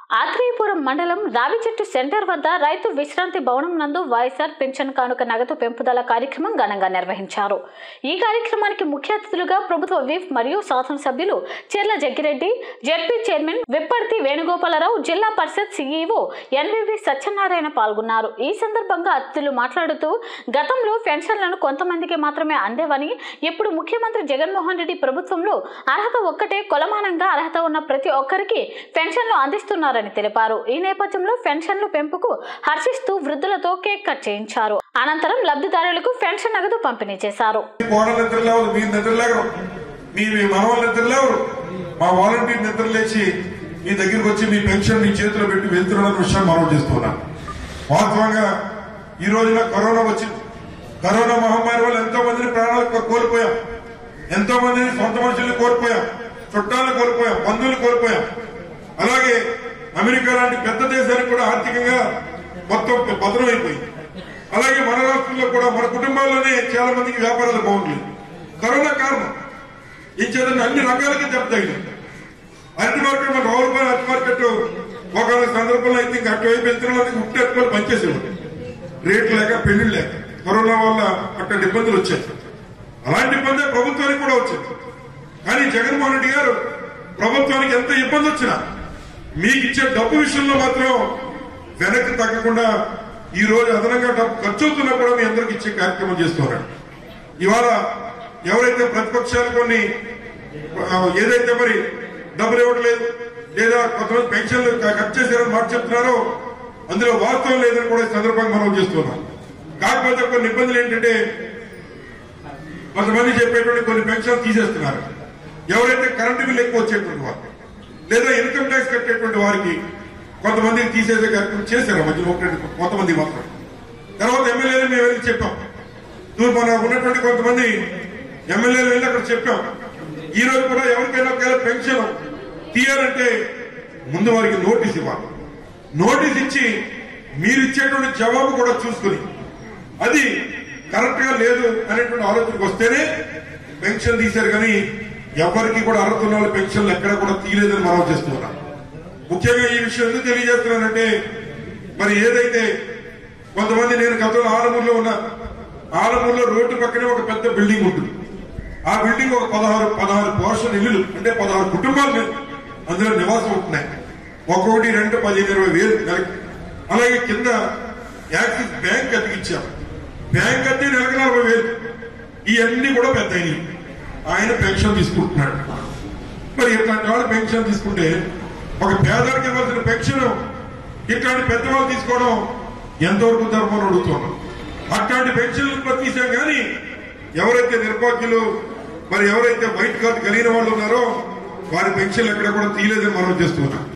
ఆత్రేయపురం మండలం రావిచెట్టు సెంటర్ వద్ద రైతు విశ్రాంతి భవనం నందు వైఎస్ఆర్ పింఛన్ కానుక నగదు పెంపుదల కార్యక్రమం ఘనంగా నిర్వహించారు ఈ కార్యక్రమానికి ముఖ్య అతిథులుగా ప్రభుత్వ విప్ మరియు శాసనసభ్యులు చెర్ల జగ్గిరెడ్డి జెడ్పీ చైర్మన్ విప్పర్తి వేణుగోపాలరావు జిల్లా పరిషత్ సీఈఓ ఎన్వివి సత్యనారాయణ పాల్గొన్నారు ఈ సందర్భంగా అతిథులు మాట్లాడుతూ గతంలో పెన్షన్లను కొంతమందికి మాత్రమే అందేవని ఇప్పుడు ముఖ్యమంత్రి జగన్మోహన్ రెడ్డి ప్రభుత్వంలో అర్హత ఒక్కటే కొలమానంగా అర్హత ఉన్న ప్రతి ఒక్కరికి పెన్షన్లు అందిస్తున్నారని తెలిపారు ఈ నేపథ్యంలో పెన్షన్లు పెంపుకు హర్షిస్తూ వృద్ధులతో కేక్ కట్ చేయించారు అనంతరం లబ్ధిదారులకు పెన్షన్ నగదు పంపిణీ చేశారు కోడలు నిద్ర లేవరు మీరు నిద్ర లేవరు మీ మీ మనవాళ్ళు నిద్ర లేవరు మా వాలంటీర్ నిద్ర లేచి మీ దగ్గరికి వచ్చి మీ పెన్షన్ మీ చేతిలో పెట్టి వెళ్తున్న విషయాన్ని మనం చేస్తున్నాను వాస్తవంగా ఈ రోజున కరోనా వచ్చింది కరోనా మహమ్మారి వల్ల ఎంతో మందిని ప్రాణాలు కో- కోల్పోయాం ఎంతో మందిని సొంత మనుషుల్ని కోల్పోయాం చుట్టాలను కోల్పోయాం బంధువులు కోల్పోయాం అలాగే అమెరికా లాంటి పెద్ద దేశానికి కూడా ఆర్థికంగా మొత్తం పతనం అయిపోయింది అలాగే మన రాష్ట్రంలో కూడా మన కుటుంబాల్లోనే చాలా మందికి వ్యాపారాలు బాగుండలేదు కరోనా కారణం ఇచ్చేదని అన్ని రంగాలకి దెబ్బ తగిలింది అరటి మార్కెట్ మన రావులపల్లి అరటి మార్కెట్ ఒక సందర్భంలో అయితే ఇంకా అటువైపు వెళ్తున్న ముట్టి అట్టుకొని పనిచేసేవాడు రేట్లు లేక పెళ్లిళ్ళు లేక కరోనా వల్ల అక్కడ ఇబ్బందులు వచ్చాయి అలాంటి ఇబ్బంది ప్రభుత్వానికి కూడా వచ్చింది కానీ జగన్మోహన్ రెడ్డి గారు ప్రభుత్వానికి ఎంత ఇబ్బంది వచ్చినా మీకు ఇచ్చే డబ్బు విషయంలో మాత్రం వెనక్కి తగ్గకుండా ఈ రోజు అదనంగా డబ్బు ఖర్చు అవుతున్నా కూడా మీ అందరికి ఇచ్చే కార్యక్రమం చేస్తున్నారు ఇవాళ ఎవరైతే ప్రతిపక్షాలు కొన్ని ఆ, ఏదైతే మరి డబ్బులు ఇవ్వట్లేదు లేదా కొంతమంది పెన్షన్లు క- కట్ చేశారని మాట చెప్తున్నారో అందులో వాస్తవం లేదని కూడా ఈ సందర్భంగా మనం చేస్తున్నాం కాకపోతే కొన్ని ఇబ్బందులు ఏంటంటే కొంతమంది చెప్పేటువంటి కొన్ని పెన్షన్ తీసేస్తున్నారు ఎవరైతే కరెంటు బిల్ ఎక్కువ వచ్చేటువంటి వారు లేదా ఇన్కమ్ ట్యాక్స్ కట్టేటువంటి వారికి కొంతమందికి తీసేసే కార్యక్రమం చేశారు ఆ మధ్యలో ఒకటి కొంతమంది మాత్రం తర్వాత ఎమ్మెల్యేలు మేము వెళ్ళి చెప్పాం నువ్వు మన ఉన్నటువంటి కొంతమంది ఎమ్మెల్యేలు వెళ్ళి అక్కడ చెప్పాం ఈ రోజు కూడా ఎవరికైనా ఒకవేళ పెన్షన్ తీయాలంటే ముందు వారికి నోటీస్ ఇవ్వాలి నోటీస్ ఇచ్చి మీరు ఇచ్చేటువంటి జవాబు కూడా చూసుకుని అది కరెక్ట్ గా లేదు అనేటువంటి ఆలోచనకు వస్తేనే పెన్షన్ తీశారు కానీ ఎవరికి కూడా అర్హత ఉన్న వాళ్ళ పెన్షన్లు ఎక్కడ కూడా తీయలేదని మనం చేస్తున్నాం ముఖ్యంగా ఈ విషయం ఎందుకు తెలియజేస్తున్నానంటే మరి ఏదైతే కొంతమంది నేను గతంలో ఆలమూరులో ఉన్నా ఆలమూరులో రోడ్డు పక్కనే ఒక పెద్ద బిల్డింగ్ ఉంటుంది ఆ బిల్డింగ్ ఒక పదహారు పదహారు పోర్షన్ ఇల్లులు అంటే పదహారు కుటుంబాలు అందులో నివాసం ఉంటున్నాయి ఒక్కొక్కటి రెండు పదిహేను ఇరవై వేలు నెలకి అలాగే కింద యాక్సిస్ బ్యాంక్ అతికిచ్చాం బ్యాంక్ అద్దె నెలకు నలభై వేలు ఇవన్నీ కూడా పెద్ద అయినవి. ఆయన పెన్షన్ తీసుకుంటున్నాడు మరి ఇట్లాంటి వాళ్ళు పెన్షన్ తీసుకుంటే ఒక పేదరికి ఇవ్వాల్సిన పెన్షన్ ఇట్లాంటి పెద్దవాళ్ళు తీసుకోవడం ఎంతవరకు ధర్మం అని అడుగుతున్నాం అట్లాంటి పెన్షన్లు తీసాం కానీ ఎవరైతే నిర్భాగ్యులు మరి ఎవరైతే వైట్ కార్డు కలిగిన వాళ్ళు ఉన్నారో వారి పెన్షన్లు ఎక్కడ కూడా తీయలేదని మనం చేస్తున్నాం